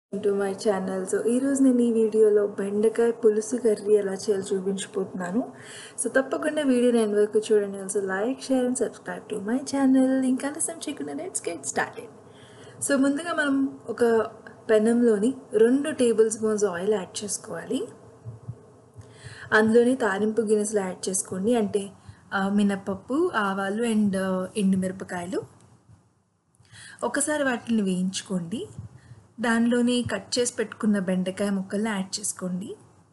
to my channel so ఈరోజు నేను ఈ వీడియోలో బెండకాయ పులుసు కర్రీ ఎలా చేయాలో చూపించబోతున్నాను సో తప్పకుండా వీడియో నేను వరకు చూడండి also like share and subscribe to my channel ఇంకా ఆలస్యం చేయకుండా లెట్స్ గెట్ స్టార్టెడ్ సో ముందుగా మనం ఒక పెనంలోని రెండు టేబుల్ స్పూన్స్ ఆయిల్ యాడ్ చేసుకోవాలి అందులోని తాలింపు గిన్నెసలు యాడ్ చేసుకోండి అంటే ఆ, మినపప్పు ఆవాలు అండ్ ఎండుమిరపకాయలు ఒకసారి వాటిని వేయించుకోండి దానిలోని కట్ చేసి పెట్టుకున్న బెండకాయ ముక్కల్ని యాడ్ చేసుకోండి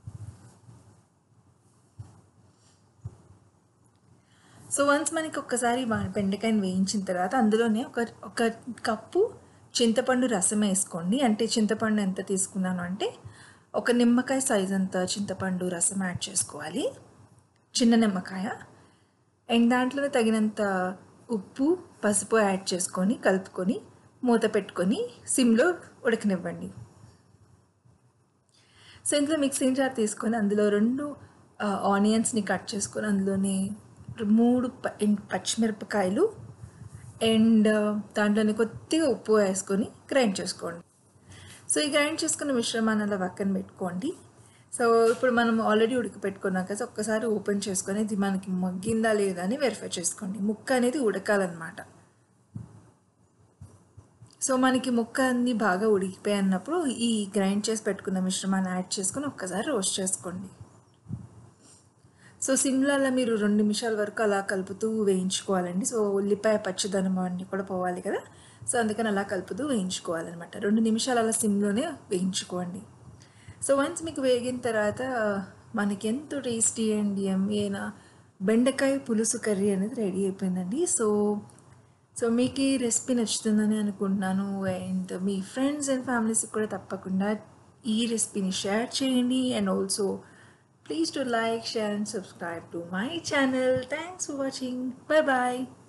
సో వన్స్ మనకి ఒక్కసారి వా- బెండకాయని వేయించిన తర్వాత అందులోనే ఒక ఒక కప్పు చింతపండు రసం వేసుకోండి అంటే చింతపండు ఎంత తీసుకున్నాను అంటే ఒక నిమ్మకాయ సైజ్ అంత చింతపండు రసం యాడ్ చేసుకోవాలి చిన్న నిమ్మకాయ అండ్ దాంట్లోనే తగినంత ఉప్పు పసుపు యాడ్ చేసుకొని కలుపుకొని మూత పెట్టుకొని సిమ్లో ఉడకనివ్వండి సో ఇందులో మిక్సింగ్ జార్ తీసుకొని అందులో రెండు ఆ, ఆనియన్స్ని కట్ చేసుకొని అందులోనే మూడు ప- ఎండ్ పచ్చిమిరపకాయలు అండ్ ఆ, దాంట్లోనే కొద్దిగా ఉప్పు వేసుకొని గ్రైండ్ చేసుకోండి సో ఈ గ్రైండ్ చేసుకున్న మిశ్రమాన్ని అలా పక్కన పెట్టుకోండి సో ఇప్పుడు మనం ఆల్రెడీ ఉడకపెట్టుకున్నాక సో ఒక్కసారి ఓపెన్ చేసుకొని ఇది మనకి మగ్గిందా లేదా అని వెరిఫై చేసుకోండి ముక్క అనేది ఉడకాలన్నమాట సో మనకి ముక్క అన్ని బాగా ఉడికిపోయి అన్నప్పుడు ఈ గ్రైండ్ చేసి పెట్టుకున్న మిశ్రమాన్ని యాడ్ చేసుకొని ఒక్కసారి రోస్ట్ చేసుకోండి సో సిమ్లో అలా మీరు రెండు నిమిషాల వరకు అలా కలుపుతూ వేయించుకోవాలండి సో ఉల్లిపాయ పచ్చదనం అన్నీ కూడా పోవాలి కదా సో అందుకని అలా కలుపుతూ వేయించుకోవాలన్నమాట రెండు నిమిషాలు అలా సిమ్లోనే వేయించుకోండి సో వన్స్ మీకు వేగిన తర్వాత మనకి ఎంతో టేస్టీ అండ్ యమ్మీ అయిన బెండకాయ పులుసు కర్రీ అనేది రెడీ అయిపోయిందండి సో సో మీకు ఈ రెసిపీ నచ్చుతుందని అనుకుంటున్నాను అండ్ మీ ఫ్రెండ్స్ అండ్ ఫ్యామిలీస్కి కూడా తప్పకుండా ఈ రెసిపీని షేర్ చేయండి and also please to like share and subscribe to my channel thanks for watching bye bye